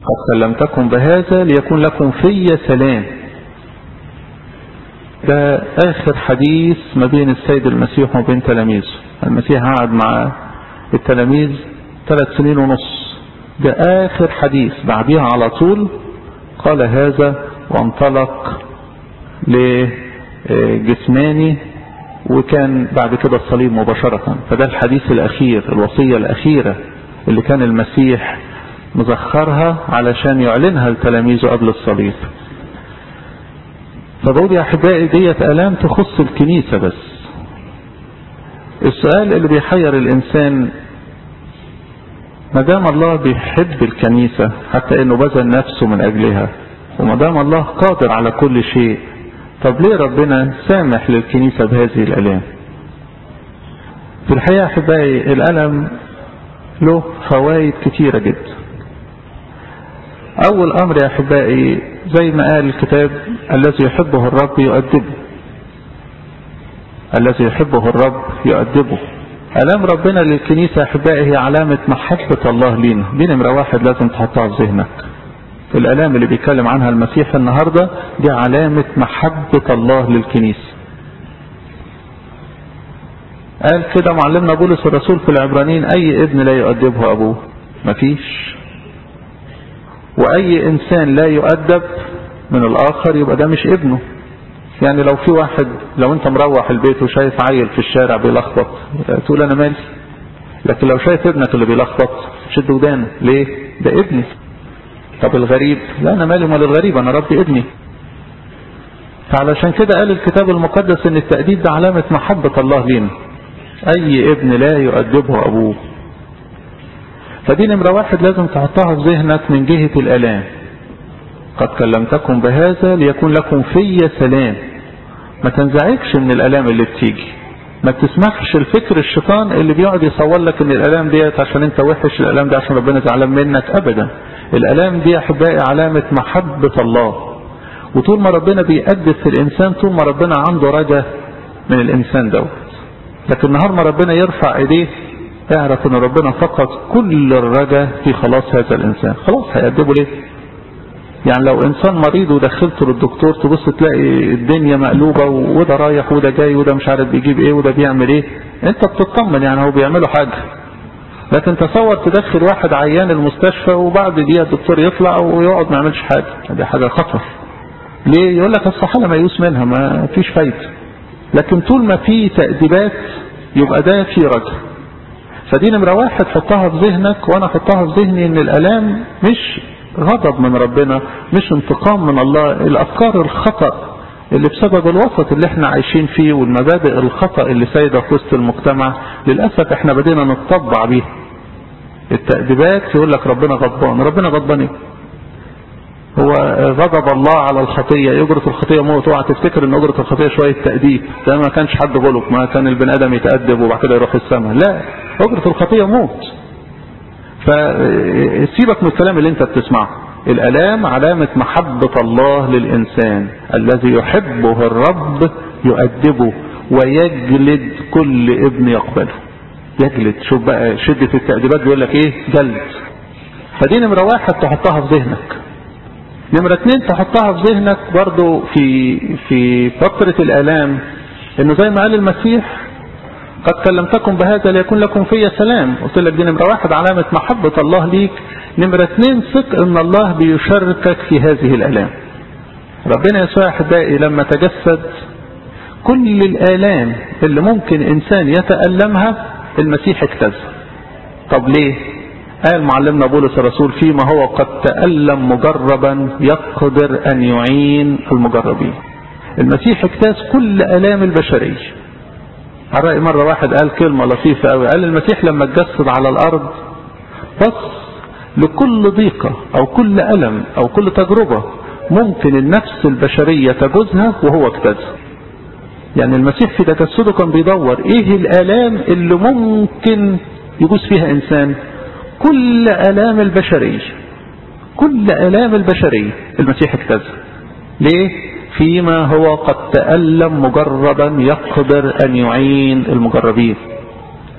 قد كلمتكم بهذا ليكون لكم في سلام ده آخر حديث ما بين السيد المسيح وبين تلاميذه المسيح قعد مع التلاميذ ثلاث سنين ونص ده آخر حديث بعديها على طول قال هذا وانطلق لجسماني وكان بعد كده الصليب مباشرة فده الحديث الأخير الوصية الأخيرة اللي كان المسيح مزخرها علشان يعلنها لتلاميذه قبل الصليب فبقول يا أحبائي ديت آلام تخص الكنيسة بس السؤال اللي بيحير الإنسان ما دام الله بيحب الكنيسة حتى انه بذل نفسه من اجلها وما دام الله قادر على كل شيء طب ليه ربنا سامح للكنيسة بهذه الالام في الحقيقة احبائي الالم له فوائد كتيرة جدا اول امر يا احبائي زي ما قال الكتاب الذي يحبه الرب يؤدبه الذي يحبه الرب يؤدبه ألام ربنا للكنيسة أحبائي هي علامة محبة الله لينا دي نمرة واحد لازم تحطها في ذهنك الألام اللي بيتكلم عنها المسيح النهاردة دي علامة محبة الله للكنيسة قال كده معلمنا بولس الرسول في العبرانيين أي ابن لا يؤدبه أبوه مفيش وأي إنسان لا يؤدب من الآخر يبقى ده مش ابنه يعني لو في واحد لو انت مروح البيت وشايف عيل في الشارع بيلخبط تقول انا مالي لكن لو شايف ابنك اللي بيلخبط شد ودانه ليه ده ابني طب الغريب لا انا مالي مال الغريب انا ربي ابني فعلشان كده قال الكتاب المقدس ان التأديب ده علامة محبة الله لينا اي ابن لا يؤدبه ابوه فدي نمرة واحد لازم تحطها في ذهنك من جهة الالام قد كلمتكم بهذا ليكون لكم في سلام ما تنزعجش من الالام اللي بتيجي ما تسمحش الفكر الشيطان اللي بيقعد يصور لك ان الالام ديت عشان انت وحش الالام دي عشان ربنا زعلان منك ابدا الالام دي يا احبائي علامة محبة الله وطول ما ربنا بيقدس الانسان طول ما ربنا عنده رجاء من الانسان دوت لكن نهار ما ربنا يرفع ايديه اعرف ان ربنا فقط كل الرجاء في خلاص هذا الانسان خلاص هيقدمه ليه يعني لو انسان مريض ودخلته للدكتور تبص تلاقي الدنيا مقلوبة وده رايح وده جاي وده مش عارف بيجيب ايه وده بيعمل ايه انت بتطمن يعني هو بيعملوا حاجة لكن تصور تدخل واحد عيان المستشفى وبعد دقيقة الدكتور يطلع ويقعد ما يعملش حاجة دي حاجة خطر ليه يقول لك الصحة ميؤوس منها ما فيش فايدة لكن طول ما في تأديبات يبقى ده في رجل فدي نمرة واحد حطها في ذهنك وانا حطها في ذهني ان الالام مش غضب من ربنا مش انتقام من الله الافكار الخطأ اللي بسبب الوسط اللي احنا عايشين فيه والمبادئ الخطأ اللي سايدة في وسط المجتمع للأسف احنا بدينا نتطبع بيها التأديبات يقول لك ربنا غضبان ربنا غضبان ايه هو غضب الله على الخطية يجرة الخطية موت اوعى تفتكر ان اجرة الخطية شوية تأديب ده ما كانش حد غلط ما كان البني ادم يتأدب وبعد كده يروح السماء لا اجرة الخطية موت فسيبك من الكلام اللي انت بتسمعه الالام علامة محبة الله للانسان الذي يحبه الرب يؤدبه ويجلد كل ابن يقبله يجلد شوف بقى شدة التأديبات بيقول لك ايه جلد فدي نمرة واحد تحطها في ذهنك نمرة اتنين تحطها في ذهنك برضو في في فترة الالام انه زي ما قال المسيح قد كلمتكم بهذا ليكون لكم في سلام قلت لك دي نمرة واحد علامة محبة الله ليك نمرة اتنين ثق ان الله بيشاركك في هذه الالام ربنا يسوع احبائي لما تجسد كل الالام اللي ممكن انسان يتألمها المسيح اجتازها طب ليه قال معلمنا بولس الرسول فيما هو قد تألم مجربا يقدر ان يعين المجربين المسيح اجتاز كل الام البشريه على رأي مرة واحد قال كلمة لطيفة قوي قال المسيح لما اتجسد على الأرض بص لكل ضيقة أو كل ألم أو كل تجربة ممكن النفس البشرية تجوزها وهو اجتازها يعني المسيح في تجسده كان بيدور ايه الآلام اللي ممكن يجوز فيها إنسان كل آلام البشرية كل آلام البشرية المسيح اجتازها ليه فيما هو قد تألم مجربا يقدر أن يعين المجربين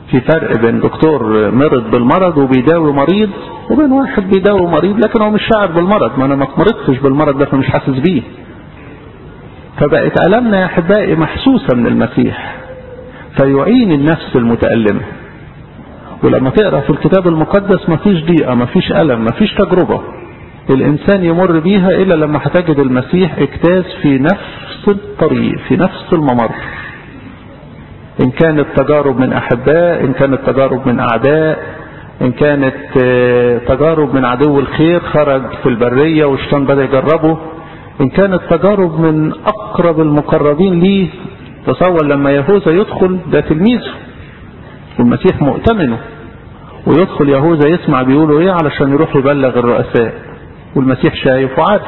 في فرق بين دكتور مرض بالمرض وبيداوي مريض وبين واحد بيداوي مريض لكن هو مش شاعر بالمرض ما انا ما مرضتش بالمرض ده فمش حاسس بيه فبقت ألمنا يا أحبائي محسوسة من المسيح فيعين النفس المتألمة ولما تقرأ في الكتاب المقدس مفيش ضيقة مفيش ألم مفيش تجربة الإنسان يمر بيها إلا لما هتجد المسيح اجتاز في نفس الطريق في نفس الممر إن كانت تجارب من أحباء إن كانت تجارب من أعداء إن كانت تجارب من عدو الخير خرج في البرية والشيطان بدأ يجربه إن كانت تجارب من أقرب المقربين ليه تصور لما يهوذا يدخل ده تلميذه والمسيح مؤتمنه ويدخل يهوذا يسمع بيقولوا ايه علشان يروح يبلغ الرؤساء والمسيح شايف وعارف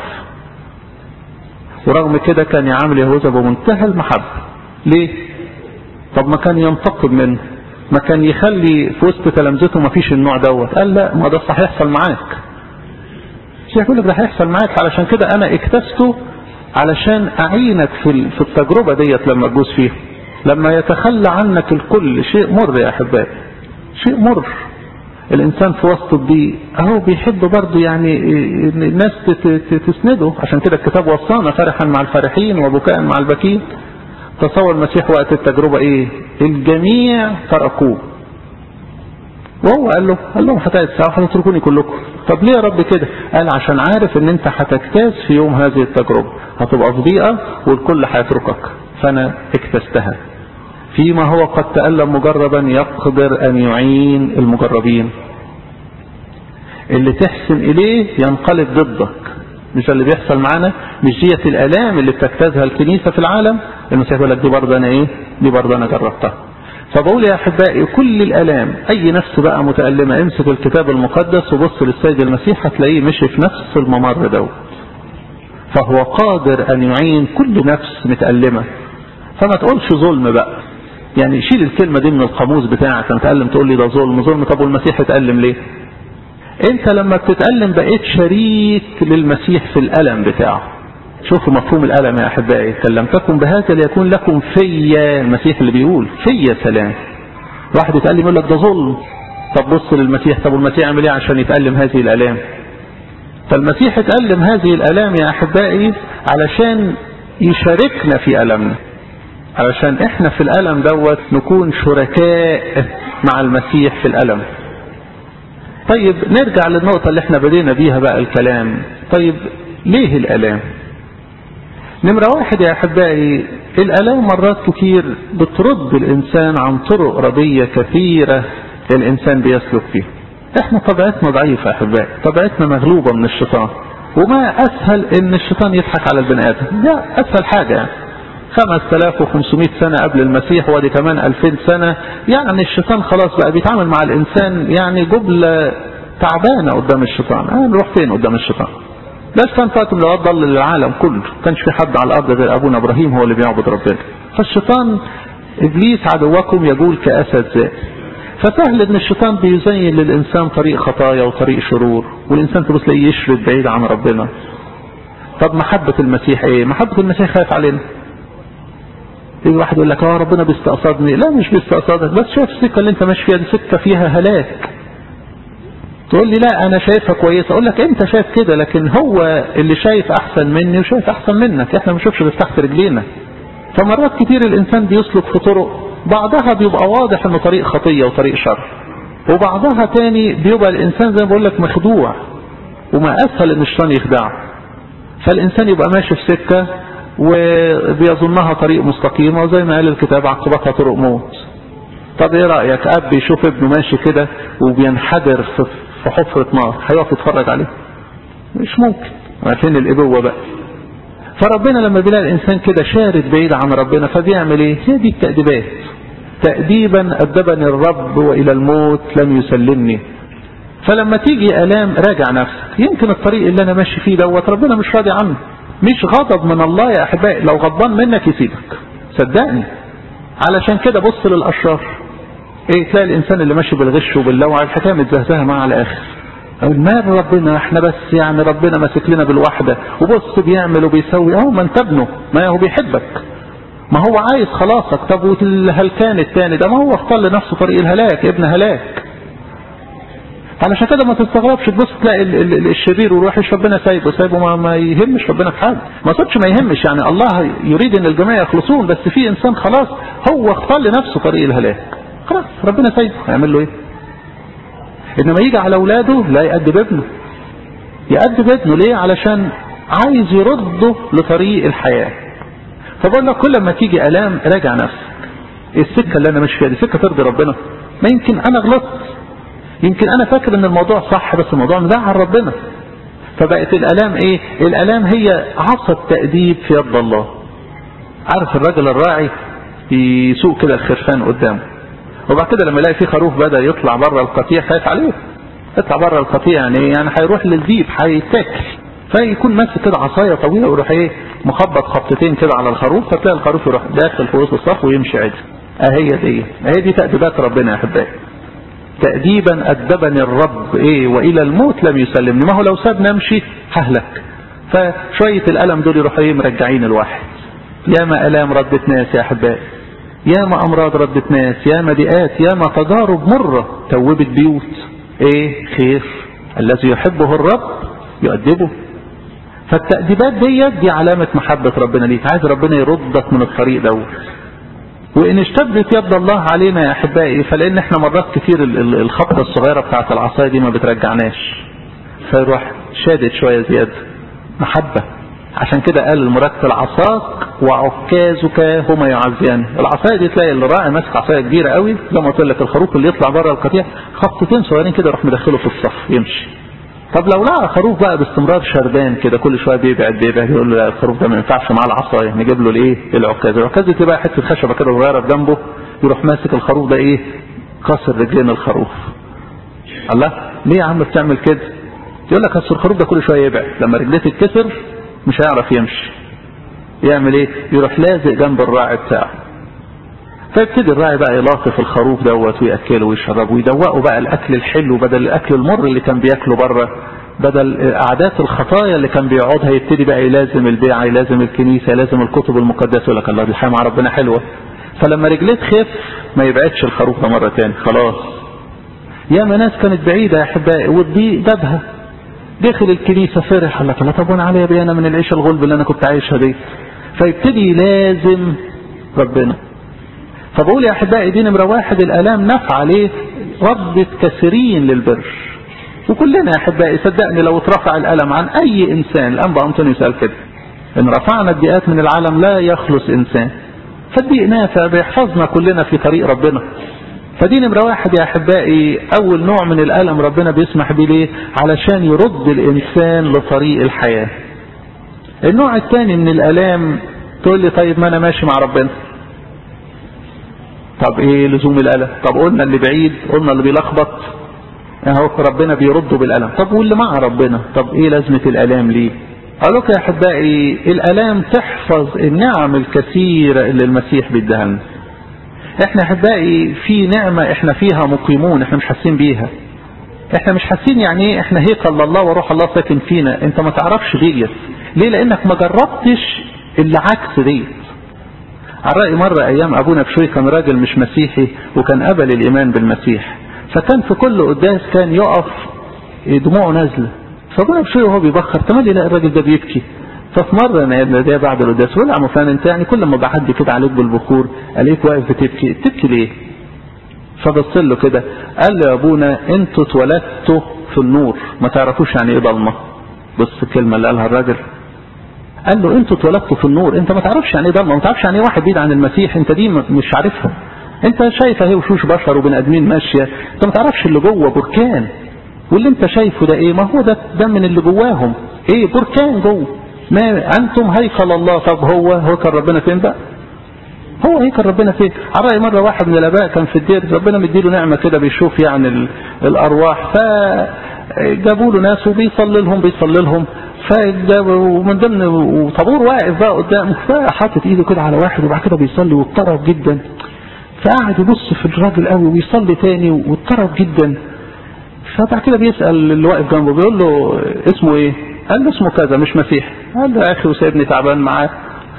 ورغم كده كان يعامل يهوذا بمنتهى المحبة ليه طب ما كان ينتقم منه ما كان يخلي في وسط تلامذته ما فيش النوع دوت قال لا ما ده هيحصل معاك المسيح يقول لك ده هيحصل معاك علشان كده انا اكتسته علشان اعينك في في التجربة ديت لما تجوز فيها لما يتخلى عنك الكل شيء مر يا احبائي شيء مر الانسان في وسط الضيق اهو بيحب برضه يعني الناس تسنده عشان كده الكتاب وصانا فرحا مع الفرحين وبكاء مع البكين تصور المسيح وقت التجربة ايه الجميع تركوه وهو قال له قال لهم هتأسوا هتتركوني كلكم طب ليه يا رب كده قال عشان عارف ان انت هتجتاز في يوم هذه التجربة هتبقى في ضيقة والكل هيتركك فانا اكتستها فيما هو قد تألم مجربا يقدر ان يعين المجربين اللي تحسن اليه ينقلب ضدك مش اللي بيحصل معانا مش ديت الالام اللي بتجتازها الكنيسة في العالم المسيح يقول لك دي برضه انا ايه دي برضه انا جربتها فبقول يا احبائي كل الالام اي نفس بقى متألمة امسك الكتاب المقدس وبص للسيد المسيح هتلاقيه مشي في نفس الممر دوت فهو قادر ان يعين كل نفس متألمة فما تقولش ظلم بقى يعني شيل الكلمة دي من القاموس بتاعك لما تألم تقول لي ده ظلم ظلم طب والمسيح اتألم ليه انت لما بتتألم بقيت شريك للمسيح في الألم بتاعه شوفوا مفهوم الألم يا أحبائي كلمتكم بهذا ليكون لكم فيا المسيح اللي بيقول فيا سلام واحد يتألم يقول لك ده ظلم طب بص للمسيح طب والمسيح عمل ايه عشان يتألم هذه الآلام فالمسيح اتألم هذه الآلام يا أحبائي علشان يشاركنا في ألمنا علشان احنا في الألم دوت نكون شركاء مع المسيح في الألم طيب نرجع للنقطة اللي احنا بدينا بيها بقى الكلام طيب ليه الألام نمرة واحد يا أحبائي الألام مرات كتير بترد الإنسان عن طرق ردية كثيرة الإنسان بيسلك فيها احنا طبيعتنا ضعيفة يا أحبائي طبيعتنا مغلوبة من الشيطان وما أسهل إن الشيطان يضحك على البني آدم ده أسهل حاجة يعني 5500 سنة قبل المسيح ودي كمان 2000 سنة يعني الشيطان خلاص بقى بيتعامل مع الإنسان يعني جبلة تعبانة قدام الشيطان اه نروح فين قدام الشيطان ده الشيطان فاتم لو ضل للعالم كله كانش في حد على الأرض غير أبونا إبراهيم هو اللي بيعبد ربنا فالشيطان إبليس عدوكم يقول كأسد ذات فسهل ان الشيطان بيزين للإنسان طريق خطايا وطريق شرور والإنسان تبص تلاقيه يشرد بعيد عن ربنا طب محبة المسيح ايه محبة المسيح خايف علينا يجي واحد يقول لك اه ربنا بيستقصدني لا مش بيستقصدك بس شايف السكة اللي انت ماشي فيها دي سكة فيها هلاك تقول لي لا انا شايفها كويسة اقول لك انت شايف كده لكن هو اللي شايف احسن مني وشايف احسن منك احنا ما بنشوفش غير تحت رجلينا فمرات كتير الانسان بيسلك في طرق بعضها بيبقى واضح انه طريق خطية وطريق شر وبعضها تاني بيبقى الانسان زي ما بقول لك مخدوع وما اسهل ان الشيطان يخدعه فالانسان يبقى ماشي في سكة وبيظنها طريق مستقيمة وزي ما قال الكتاب عقبتها طرق موت طب ايه رأيك اب يشوف ابنه ماشي كده وبينحدر في حفرة نار هيقف يتفرج عليه مش ممكن عارفين الابوة بقى فربنا لما بيلاقي الانسان كده شارد بعيد عن ربنا فبيعمل ايه هي دي التأديبات تأديبا أدبني الرب وإلى الموت لم يسلمني فلما تيجي ألام راجع نفسك يمكن الطريق اللي أنا ماشي فيه دوت ربنا مش راضي عنه مش غضب من الله يا أحبائي لو غضبان منك يسيبك صدقني علشان كده بص للأشرار ايه تلاقي الإنسان اللي ماشي بالغش وباللوعة الحكاية متزهزهة معاه على الآخر أقول ما ربنا احنا بس يعني ربنا ماسك لنا بالوحدة وبص بيعمل وبيسوي اهو ما انت ابنه ما هو بيحبك ما هو عايز خلاصك طب والهلكان التاني ده ما هو اختار لنفسه طريق الهلاك ابن هلاك علشان كده ما تستغربش تبص تلاقي ال ال الشرير والوحش ربنا سايبه سايبه ما, ما يهمش ربنا في حاجه ما صدش ما يهمش يعني الله يريد ان الجميع يخلصون بس في انسان خلاص هو اختار لنفسه طريق الهلاك خلاص ربنا سايبه هيعمل له ايه انما يجي على اولاده لا يأدب ابنه يأدب ابنه ليه علشان عايز يرده لطريق الحياة فبقول لك كل ما تيجي الام راجع نفسك السكة اللي انا مش فيها دي سكة ترضي ربنا ما يمكن انا غلطت يمكن انا فاكر ان الموضوع صح بس الموضوع مزعل ربنا فبقت الالام ايه الالام هي عصا التأديب في يد الله عارف الراجل الراعي يسوق كده الخرفان قدامه وبعد كده لما يلاقي في خروف بدا يطلع بره القطيع خايف عليه يطلع بره القطيع يعني يعني هيروح للذيب هيتاكل فيكون ماسك كده عصايه طويله ويروح ايه مخبط خبطتين كده على الخروف فتلاقي الخروف يروح داخل في وسط الصف ويمشي عادي اهي دي اهي دي تأديبات ربنا يا احبائي تأديبا أدبني الرب إيه وإلى الموت لم يسلمني ما هو لو سابني أمشي ههلك فشوية الألم دول يروحوا إيه مرجعين الواحد ياما ألام ردت ناس يا أحبائي ياما أمراض ردت ناس ياما ضيقات ياما تجارب مرة توبت بيوت إيه خير الذي يحبه الرب يؤدبه فالتأديبات ديت دي علامة محبة ربنا ليك عايز ربنا يردك من الطريق دوت وإن اشتدت يد الله علينا يا أحبائي فلأن احنا مرات كتير الخبطة الصغيرة بتاعت العصاية دي ما بترجعناش فيروح شادد شوية زيادة محبة عشان كده قال المرتل عصاك وعكازك هما يعزيان العصايه دي تلاقي الراعي ماسك عصايه كبيره قوي زي ما قلت لك الخروف اللي يطلع بره القطيع خبطتين صغيرين كده يروح مدخله في الصف يمشي طب لو لقى خروف بقى باستمرار شربان كده كل شويه بيبعد بيبعد يقول له لا الخروف ده ما ينفعش معاه العصايه نجيب له الايه العكاز العكاز دي تبقى حته خشبه كده صغيره جنبه يروح ماسك الخروف ده ايه كسر رجلين الخروف الله ليه يا عم بتعمل كده يقول لك اصل الخروف ده كل شويه يبعد لما رجليه تتكسر مش هيعرف يمشي يعمل ايه يروح لازق جنب الراعي بتاعه فيبتدي الراعي بقى يلاطف الخروف دوت ويأكله ويشربه ويدوقه بقى الأكل الحلو بدل الأكل المر اللي كان بياكله بره بدل عادات الخطايا اللي كان بيقعدها يبتدي بقى يلازم البيعة يلازم الكنيسة يلازم الكتب المقدسة يقول لك الله دي الحياة مع ربنا حلوة فلما رجليه تخف ما يبعدش الخروف ده مرة تاني خلاص ياما ناس كانت بعيدة يا أحبائي والضيق جابها دخل الكنيسة فرح قال لك لا طب وانا عليا بيه انا من العيشة الغلب اللي انا كنت عايشها دي فيبتدي لازم ربنا فبقول يا احبائي دي نمرة واحد الالام نفع عليه ردة كثيرين للبر وكلنا يا احبائي صدقني لو اترفع الالم عن اي انسان الانبا انطونيوس قال كده ان رفعنا الضيقات من العالم لا يخلص انسان فالضيق نافع بيحفظنا كلنا في طريق ربنا فدي نمرة واحد يا أحبائي أول نوع من الألم ربنا بيسمح بيه ليه علشان يرد الإنسان لطريق الحياة النوع الثاني من الألام تقول لي طيب ما أنا ماشي مع ربنا طب إيه لزوم الألم طب قلنا اللي بعيد قلنا اللي بيلخبط اهو ربنا بيرده بالألم طب واللي مع ربنا طب إيه لازمة الألام ليه قال لك يا أحبائي الألام تحفظ النعم الكثيرة اللي المسيح بيديها لنا احنا احبائي في نعمة احنا فيها مقيمون احنا مش حاسين بيها احنا مش حاسين يعني ايه احنا هيكل الله وروح الله ساكن فينا انت ما تعرفش ديت ليه لانك ما جربتش اللي عكس ديت على رأي مرة ايام ابونا بشوي كان راجل مش مسيحي وكان قبل الايمان بالمسيح فكان في كل قداس كان يقف دموعه نازلة فابونا بشوي وهو بيبخر تملي يلاقي الراجل ده بيبكي ففي مرة انا ده بعد القداس بقول يا عم فلان انت يعني كل ما بعدي كده عليك بالبخور الاقيك واقف بتبكي تبكي ليه؟ فبص له كده قال له يا ابونا انتوا اتولدتوا في النور ما تعرفوش يعني ايه ضلمه بص الكلمه اللي قالها الراجل قال له انتوا اتولدتوا في النور انت ما تعرفش يعني ايه ضلمه ما تعرفش يعني ايه واحد بعيد عن المسيح انت دي مش عارفها انت شايف اهي وشوش بشر وبني ادمين ماشيه انت ما تعرفش اللي جوه بركان واللي انت شايفه ده ايه ما هو ده ده من اللي جواهم ايه بركان جوه ما انتم هيكل الله طب هو هو كان ربنا فين بقى هو هيكل ربنا فين على رأي مرة واحد من الاباء كان في الدير ربنا مديله نعمة كده بيشوف يعني الارواح فجابوا له ناس وبيصلي لهم بيصلي لهم ومن ضمن وطابور واقف بقى قدامه فحاطط ايده كده على واحد وبعد كده بيصلي واضطرب جدا فقعد يبص في الراجل قوي ويصلي تاني واضطرب جدا فبعد كده بيسأل اللي واقف جنبه بيقول له اسمه ايه قال له اسمه كذا مش مسيح قال له يا اخي وسايبني تعبان معاه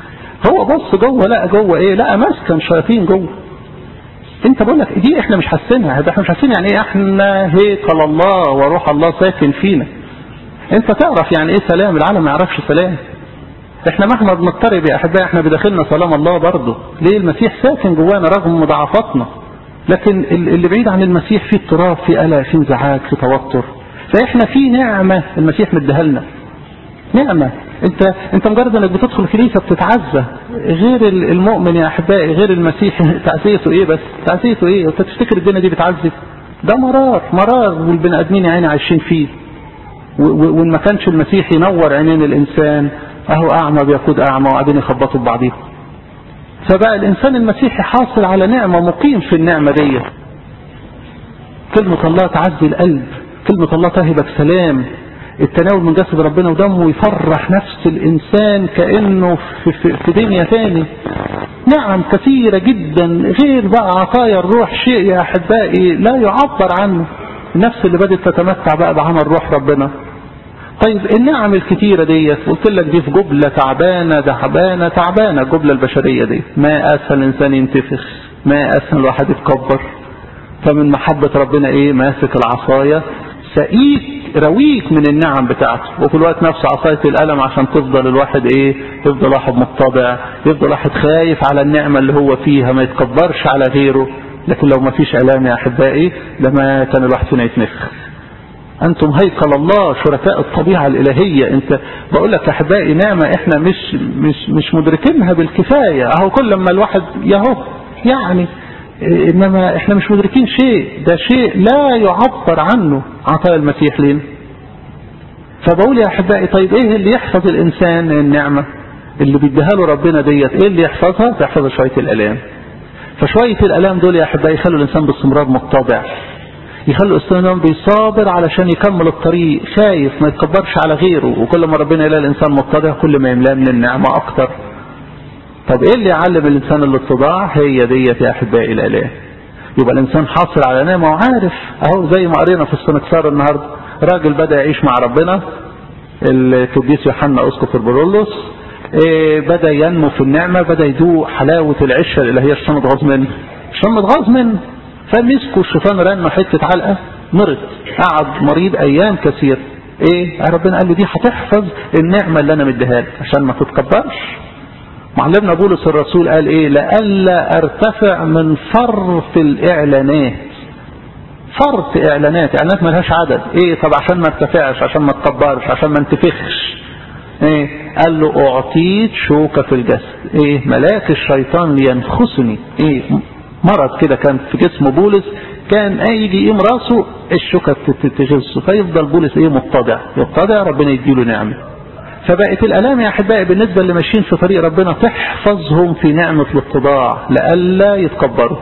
هو بص جوه لقى جوه ايه لقى مسكن شياطين جوه انت بقول لك دي احنا مش حاسينها احنا مش حاسين يعني ايه احنا هيكل الله وروح الله ساكن فينا انت تعرف يعني ايه سلام العالم ما يعرفش سلام احنا مهما بنضطرب يا احبائي احنا بداخلنا سلام الله برضه ليه المسيح ساكن جوانا رغم مضاعفاتنا لكن اللي بعيد عن المسيح فيه اضطراب فيه قلق فيه انزعاج فيه توتر فاحنا في نعمه المسيح مديها لنا نعمه انت انت مجرد انك بتدخل كنيسه بتتعزى غير المؤمن يا احبائي غير المسيح تعزيته ايه بس تعزيته ايه انت تفتكر الدنيا دي بتعزي ده مرار مرار والبني ادمين يا عيني عايشين فيه وان ما كانش المسيح ينور عينين الانسان اهو اعمى بيقود اعمى وقاعدين يخبطوا ببعضيهم فبقى الانسان المسيحي حاصل على نعمه مقيم في النعمه دي كلمه الله تعزي القلب كلمه الله تهبك سلام التناول من جسد ربنا ودمه يفرح نفس الانسان كانه في, في, في دنيا تاني نعم كثيره جدا غير بقى عطايا الروح شيء يا احبائي لا يعبر عنه النفس اللي بدات تتمتع بقى بعمل روح ربنا طيب النعم الكتيرة ديت قلت لك دي في جبلة تعبانة تعبانة تعبانة الجبلة البشرية دي ما أسهل الإنسان ينتفخ ما أسهل الواحد يتكبر فمن محبة ربنا إيه ماسك العصاية سقيك رويك من النعم بتاعته وفي الوقت نفسه عصاية الألم عشان تفضل الواحد إيه يفضل واحد متطبع يفضل واحد خايف على النعمة اللي هو فيها ما يتكبرش على غيره لكن لو ما فيش ألام يا أحبائي لما كان الواحد فينا يتنفخ أنتم هيكل الله شركاء الطبيعة الإلهية أنت بقول لك يا أحبائي نعمة إحنا مش مش مش مدركينها بالكفاية أهو كل ما الواحد يهو يعني إنما إحنا مش مدركين شيء ده شيء لا يعبر عنه عطاء المسيح لنا فبقول يا أحبائي طيب إيه اللي يحفظ الإنسان النعمة اللي بيديها له ربنا ديت إيه اللي يحفظها؟ يحفظها شوية الآلام فشوية الآلام دول يا أحبائي يخلوا الإنسان باستمرار متطبع يخلوا الإنسان بيصابر علشان يكمل الطريق خايف ما يتكبرش على غيره وكل ما ربنا يلاقي الإنسان متضع كل ما يملاه من النعمة أكتر طب إيه اللي يعلم الإنسان الاتضاع هي ديت يا أحبائي الآلام يبقى الإنسان حاصل على نعمة وعارف أهو زي ما قرينا في السنكسار النهاردة راجل بدأ يعيش مع ربنا القديس يوحنا أسقف البرولوس إيه بدأ ينمو في النعمة بدأ يدوق حلاوة العشة اللي هي الشام متغاظ منه الشام متغاظ منه فمسكوا الشيطان رنه حتة علقة مرض قعد مريض أيام كثير إيه ربنا قال له دي هتحفظ النعمة اللي أنا مديها لك عشان ما تتكبرش معلمنا بولس الرسول قال إيه لئلا أرتفع من فرط الإعلانات فرط إعلانات إعلانات ملهاش عدد إيه طب عشان ما ارتفعش عشان ما تكبرش عشان ما انتفخش ايه قال له اعطيت شوكة في الجسد ايه ملاك الشيطان لينخسني ايه مرض كده كان في جسم بولس كان يجي يقيم راسه الشوكة تغصه فيفضل بولس ايه متضع يتضع ربنا يديله نعمة فبقت الالام يا احبائي بالنسبة اللي ماشيين في طريق ربنا تحفظهم في نعمة الاتضاع لئلا يتكبروا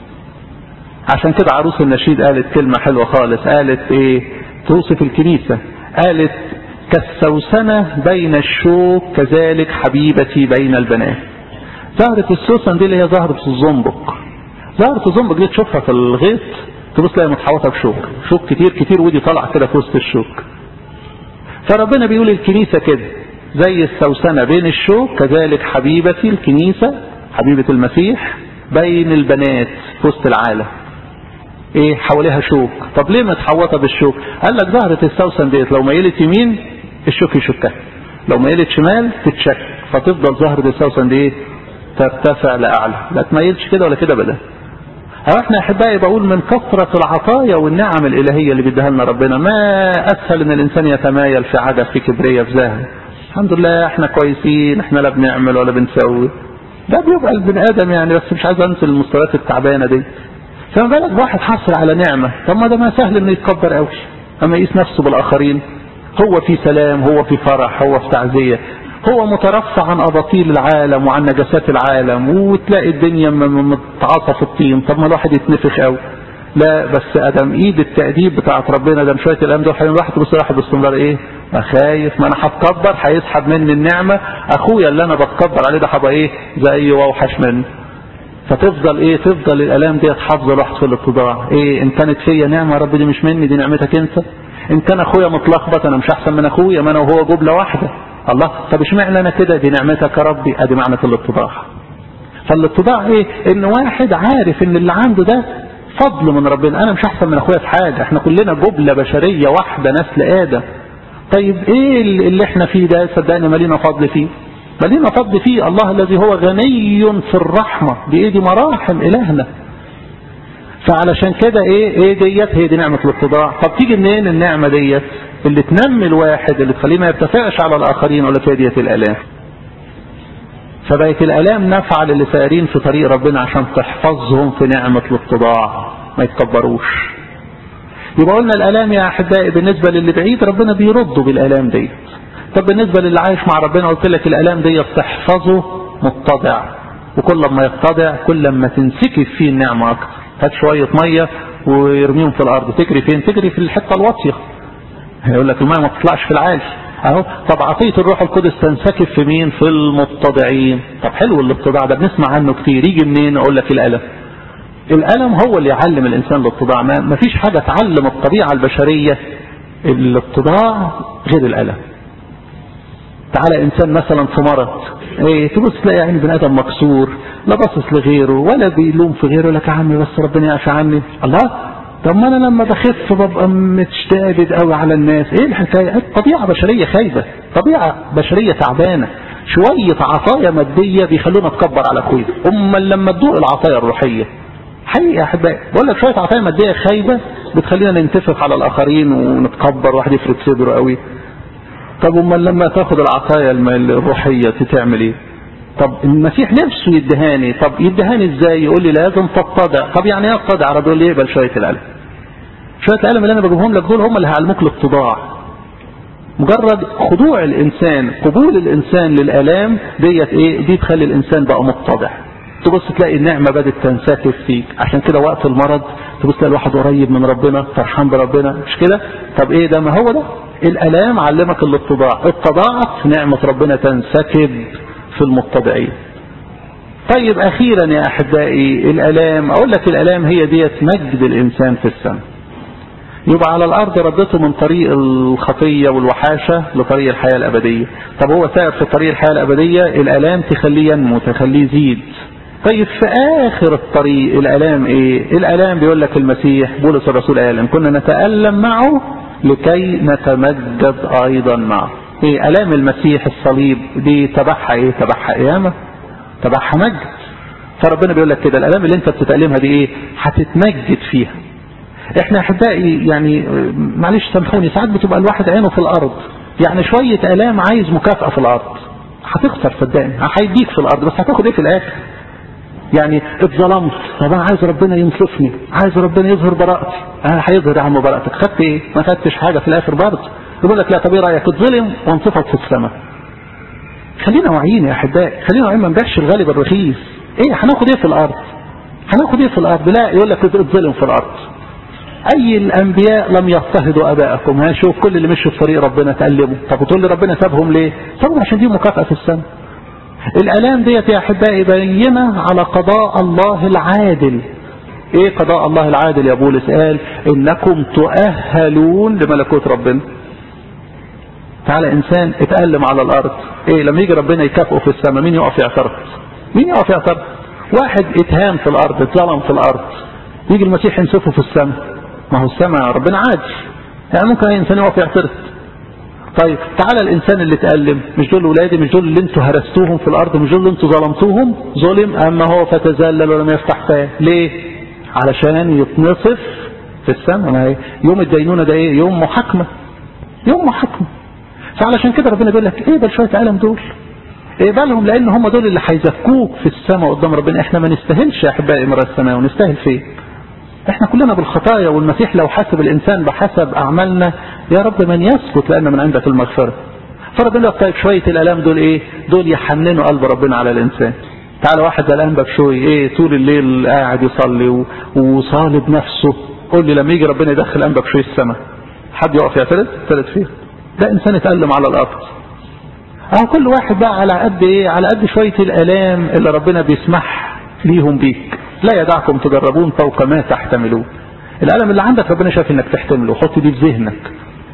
عشان كده عروس النشيد قالت كلمة حلوة خالص قالت ايه توصف الكنيسة قالت كالسوسنة بين الشوك كذلك حبيبتي بين البنات زهرة السوسن دي اللي هي زهرة الزنبق زهرة الزنبق دي تشوفها في الغيط تبص تلاقي متحوطة بشوك شوك كتير كتير ودي طالعة كده في وسط الشوك فربنا بيقول الكنيسة كده زي السوسنة بين الشوك كذلك حبيبتي الكنيسة حبيبة المسيح بين البنات في وسط العالم ايه حواليها شوك طب ليه متحوطه بالشوك قال لك زهره السوسن ديت لو ميلت يمين الشوك يشكها لو ميلت شمال تتشك فتفضل زهره السوسن دي ايه ترتفع لاعلى لا تميلش كده ولا كده بدا احنا احبائي بقول من كثرة العطايا والنعم الالهية اللي بيديها لنا ربنا ما اسهل ان الانسان يتمايل في عجب في كبرية في زهر الحمد لله احنا كويسين احنا لا بنعمل ولا بنسوي ده بيبقى البني ادم يعني بس مش عايز انسى المستويات التعبانه دي فما بالك واحد حصل على نعمة طب ما ده ما سهل انه يتكبر قوي اما يقيس نفسه بالاخرين هو في سلام هو في فرح هو في تعزية هو مترفع عن اباطيل العالم وعن نجاسات العالم وتلاقي الدنيا متعاطى في الطين طب ما الواحد يتنفخ قوي لا بس ادم ايد التأديب بتاعت ربنا ده شويه الأيام دول الواحد بص واحد باستمرار ايه ما خايف ما انا هتكبر هيسحب مني النعمه اخويا اللي انا بتكبر عليه ده هبقى ايه زيه واوحش منه فتفضل ايه تفضل الالام ديت حافظه الواحد في الاتضاع ايه ان كانت فيا نعمه يا رب دي مش مني دي نعمتك انت ان كان اخويا متلخبط انا مش احسن من اخويا ما انا وهو جمله واحده الله طب اشمعنى انا كده دي نعمتك يا ربي ادي معنى الاتضاع فالاتضاع ايه ان واحد عارف ان اللي عنده ده فضل من ربنا انا مش احسن من اخويا في حاجة احنا كلنا جبلة بشرية واحدة نسل ادم طيب ايه اللي احنا فيه ده صدقني مالينا فضل فيه مالينا فضل فيه الله الذي هو غني في الرحمة بايدي مراحم الهنا فعلشان كده ايه ايه ديت هي دي نعمة الاتضاع طب تيجي منين النعمة ديت اللي تنمي الواحد اللي تخليه ما يرتفعش على الاخرين ولا هي ديت الالام فبقت الالام نافعة للي سائرين في طريق ربنا عشان تحفظهم في نعمة الاتضاع ما يتكبروش يبقى قلنا الالام يا احبائي بالنسبة للي بعيد ربنا بيرده بالالام ديت طب بالنسبة للي عايش مع ربنا قلت لك الالام ديت تحفظه متضع وكل ما يتضع كل ما تنسكب فيه النعمة اكتر هات شوية مية ويرميهم في الارض تجري فين تجري في الحتة الواطية هيقول لك الماء ما تطلعش في العالي اهو طب عطية الروح القدس تنسكب في مين في المتضعين طب حلو الاتضاع ده بنسمع عنه كتير يجي منين اقول لك الالم الالم هو اللي يعلم الانسان الاتضاع ما فيش حاجة تعلم الطبيعة البشرية الاتضاع غير الالم تعالى انسان مثلا في مرض ايه تبص تلاقي يعني بني ادم مكسور لا باصص لغيره ولا بيلوم في غيره لك يا عم بس ربنا يعفى عني الله طب ما انا لما بخف ببقى متشدد قوي على الناس ايه الحكايه طبيعه بشريه خايبه طبيعه بشريه تعبانه شويه عطايا ماديه بيخلونا نتكبر على اخويا اما لما تدوق العطايا الروحيه حقيقه يا احبائي بقول لك شويه عطايا ماديه خايبه بتخلينا ننتفخ على الاخرين ونتكبر واحد يفرد صدره قوي طب امال لما تاخد العطايا الروحيه تعمل ايه طب المسيح نفسه يدهاني طب يدهاني ازاي يقول لي لازم تتضع طب يعني ايه اتضع رب يقول لي اقبل شويه الالم شويه الالم اللي انا بجيبهم لك دول هم اللي هيعلموك الاتضاع مجرد خضوع الانسان قبول الانسان للالام ديت ايه دي تخلي الانسان بقى متضع تبص تلاقي النعمه بدات تنسكب فيك عشان كده وقت المرض تبص تلاقي الواحد قريب من ربنا فرحان بربنا مش كده طب ايه ده ما هو ده الالام علمك الاتضاع اتضاعت نعمه ربنا تنسكب في المتضعين طيب اخيرا يا احبائي الالام اقول لك الالام هي ديت مجد الانسان في السماء يبقى على الارض ردته من طريق الخطيه والوحاشه لطريق الحياه الابديه طب هو سائر في طريق الحياه الابديه الالام تخليه ينمو تخليه يزيد طيب في اخر الطريق الالام ايه الالام بيقول لك المسيح بولس الرسول قال ان كنا نتالم معه لكي نتمجد ايضا معه ايه الام المسيح الصليب دي تبعها ايه تبعها قيامه تبعها مجد فربنا بيقول لك كده الالام اللي انت بتتالمها دي ايه هتتمجد فيها احنا احبائي يعني معلش سامحوني ساعات بتبقى الواحد عينه في الارض يعني شويه الام عايز مكافاه في الارض هتخسر صدقني هيديك في الارض بس هتاخد ايه في الاخر يعني اتظلمت طب انا عايز ربنا ينصفني عايز ربنا يظهر براءتي انا هيظهر يا عم براءتك خدت ايه ما خدتش حاجه في الاخر برضه يقول لك لا طب ايه رايك اتظلم وانصفك في السماء خلينا واعيين يا احبائي خلينا واعيين ما نبيعش الغالي بالرخيص ايه هناخد ايه في الارض هناخد ايه في الارض لا يقول لك اتظلم في الارض اي الانبياء لم يضطهدوا ابائكم ها شوف كل اللي مشوا في طريق ربنا تألموا طب وتقول لي ربنا سابهم ليه سابهم عشان دي مكافأة في السماء الالام ديت يا احبائي بينة على قضاء الله العادل ايه قضاء الله العادل يا بولس قال انكم تؤهلون لملكوت ربنا تعالى انسان اتألم على الارض ايه لما يجي ربنا يكافئه في السماء مين يقف يعترض مين يقف يعترض واحد اتهان في الارض اتظلم في الارض يجي المسيح ينسفه في السماء ما هو السماء ربنا عادل يعني ممكن اي انسان يقف يعترض طيب تعالى الانسان اللي اتألم مش دول ولادي مش دول اللي انتوا هرستوهم في الارض مش دول اللي انتوا ظلمتوهم ظلم اما هو فتذلل ولم يفتح فاه ليه علشان يتنصف في السماء ما هي يوم الدينونة ده ايه يوم محاكمة يوم محاكمة فعلشان كده ربنا بيقول لك اقبل شوية ألم دول اقبلهم لان هم دول اللي هيزكوك في السماء قدام ربنا احنا ما نستاهلش يا احبائي مرة السماء ونستاهل فين احنا كلنا بالخطايا والمسيح لو حسب الانسان بحسب اعمالنا يا رب من يسكت لان من عندك المغفرة فربنا يقول طيب شوية الالام دول ايه دول يحننوا قلب ربنا على الانسان تعالى واحد زي الانبا بشوي ايه طول الليل قاعد يصلي وصالب نفسه قول لي لما يجي ربنا يدخل انبا بشوي السماء حد يقف يعترض يعترض فيه ده انسان اتألم على الارض اهو كل واحد بقى على قد ايه على قد شوية الالام اللي ربنا بيسمح ليهم بيك لا يدعكم تجربون فوق ما تحتملون الالم اللي عندك ربنا شايف انك تحتمله حط دي في ذهنك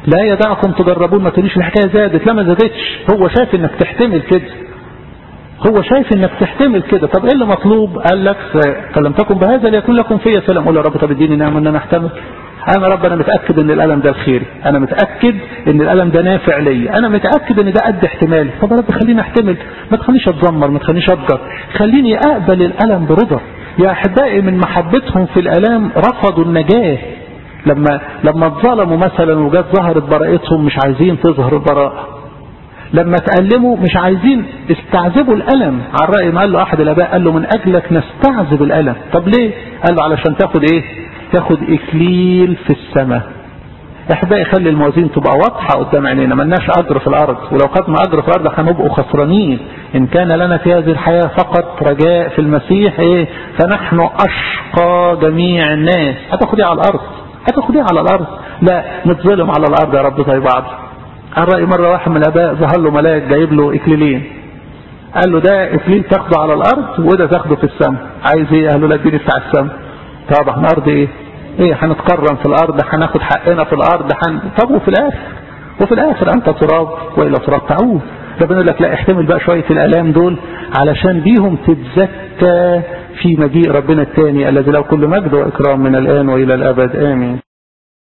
لا يدعكم تجربون ما تقوليش الحكايه زادت لا ما زادتش هو شايف انك تحتمل كده هو شايف انك تحتمل كده طب ايه اللي مطلوب قال لك كلمتكم بهذا ليكون لكم فيا سلام قول يا رب طب اديني نعمه ان انا احتمل انا رب انا متاكد ان الالم ده الخيري انا متاكد ان الالم ده نافع ليا انا متاكد ان ده قد احتمالي طب يا رب خليني احتمل ما تخلينيش اتذمر ما تخلينيش اتجر خليني اقبل الالم برضا يا احبائي من محبتهم في الالام رفضوا النجاه لما لما اتظلموا مثلا وجت ظهرت براءتهم مش عايزين تظهر البراءه لما تألموا مش عايزين استعذبوا الألم على رأي ما قال له أحد الآباء قال له من أجلك نستعذب الألم طب ليه قال له علشان تاخد إيه تاخد إكليل في السماء احبائي خلي الموازين تبقى واضحة قدام عينينا ملناش أجر في الأرض ولو خدنا أجر في الأرض هنبقوا خسرانين إن كان لنا في هذه الحياة فقط رجاء في المسيح إيه فنحن أشقى جميع الناس هتاخد إيه على الأرض هتاخد إيه على الأرض لا نتظلم على الأرض يا رب زي بعض عن رأي مرة واحد من الآباء ظهر له ملاك جايب له إكليلين قال له ده إكليل تاخده على الأرض وده تاخده في السماء عايز إيه قال له لا اديني بتاع السماء طبعا الأرض إيه إيه هنتكرم في الأرض هناخد حقنا في الأرض حن... طب وفي الآخر وفي الآخر أنت تراب وإلى تراب تعود ربنا يقول لك لا احتمل بقى شوية الآلام دول علشان بيهم تتزكى في مجيء ربنا الثاني الذي له كل مجد وإكرام من الآن وإلى الأبد آمين